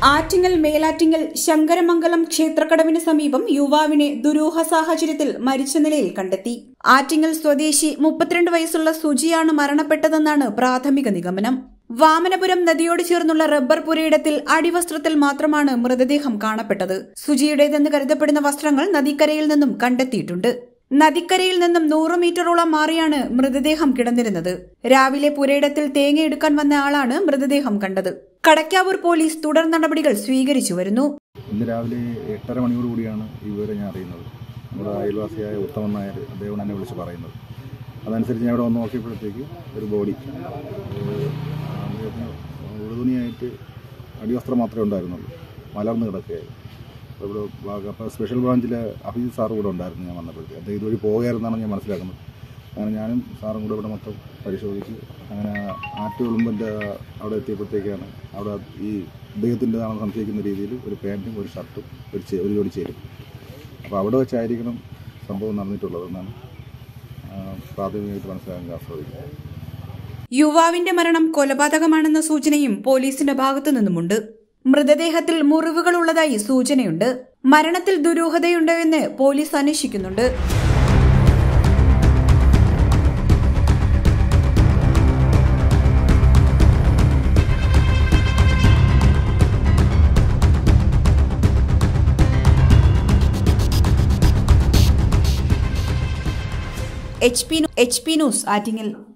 ആറ്റിങ്ങൽ മേലാറ്റിങ്ങൽ ശങ്കരമംഗലം ക്ഷേത്രക്കടവിന് സമീപം യുവാവിനെ ദുരൂഹ സാഹചര്യത്തിൽ മരിച്ച നിലയിൽ കണ്ടെത്തി ആറ്റിങ്ങൽ സ്വദേശി മുപ്പത്തിരണ്ട് വയസ്സുള്ള സുജിയാണ് മരണപ്പെട്ടതെന്നാണ് പ്രാഥമിക നിഗമനം വാമനപുരം നദിയോട് ചേർന്നുള്ള റബ്ബർ പുരയിടത്തിൽ അടിവസ്ത്രത്തിൽ മാത്രമാണ് മൃതദേഹം കാണപ്പെട്ടത് സുജിയുടേതെന്ന് കരുതപ്പെടുന്ന വസ്ത്രങ്ങൾ നദിക്കരയിൽ നിന്നും കണ്ടെത്തിയിട്ടുണ്ട് നദിക്കരയിൽ നിന്നും നൂറ് മീറ്ററോളം മാറിയാണ് മൃതദേഹം കിടന്നിരുന്നത് രാവിലെ പുരയിടത്തിൽ തേങ്ങയെടുക്കാൻ വന്ന ആളാണ് മൃതദേഹം കണ്ടത് കടക്കാവൂർ പോലീസ് തുടർ നടപടികൾ സ്വീകരിച്ചു വരുന്നു ഇന്ന് രാവിലെ എട്ടര മണിയോട് കൂടിയാണ് ഈ വിവരം ഞാൻ അറിയുന്നത് നമ്മുടെ അയൽവാസിയായ ഉത്തമൻ നായർ അദ്ദേഹമാണ് എന്നെ വിളിച്ച് പറയുന്നത് അതനുസരിച്ച് ഞാൻ ഇവിടെ വന്ന് നോക്കിയപ്പോഴത്തേക്ക് ഒരു ബോഡി അദ്ദേഹത്തിന് ഉഴുതുണിയായിട്ട് അടിവസ്ത്രം മാത്രമേ ഉണ്ടായിരുന്നുള്ളൂ മലർന്ന് കിടക്കുകയായിരുന്നു അപ്പോൾ ഇവിടെ ഭാഗം അപ്പോൾ സ്പെഷ്യൽ ബ്രാഞ്ചിലെ അഭിജിത് സാർ കൂടെ ഉണ്ടായിരുന്നു ഞാൻ വന്നപ്പോഴത്തേക്ക് അദ്ദേഹം ഇതുവഴി പോവുകയായിരുന്നാണ് ഞാൻ മനസ്സിലാക്കുന്നത് അങ്ങനെ ഞാനും സാറും കൂടെ ഇവിടെ മൊത്തം പരിശോധിച്ച് അങ്ങനെ ആറ്റുകുളുമ്പൻ്റെ അവിടെ എത്തിയപ്പോഴത്തേക്കാണ് അവിടെ ഈ അദ്ദേഹത്തിൻ്റെതാണെന്ന് സംശയിക്കുന്ന രീതിയിൽ ഒരു പാൻറ്റും ഒരു ഷർട്ടും ഒരു ചെ- ഒരു ജോഡി ചേരും അപ്പോൾ അവിടെ വെച്ചായിരിക്കണം സംഭവം നടന്നിട്ടുള്ളതെന്നാണ് ആ, പ്രാഥമികമായിട്ട് മനസ്സിലാക്കാൻ സാധിക്കുന്നത് യുവാവിന്റെ മരണം കൊലപാതകമാണെന്ന സൂചനയും പോലീസിന്റെ ഭാഗത്തു നിന്നുമുണ്ട് മൃതദേഹത്തിൽ മുറിവുകൾ ഉള്ളതായി സൂചനയുണ്ട് മരണത്തിൽ ദുരൂഹതയുണ്ടോ എന്ന് പോലീസ് അന്വേഷിക്കുന്നുണ്ട് H P H P news Attingal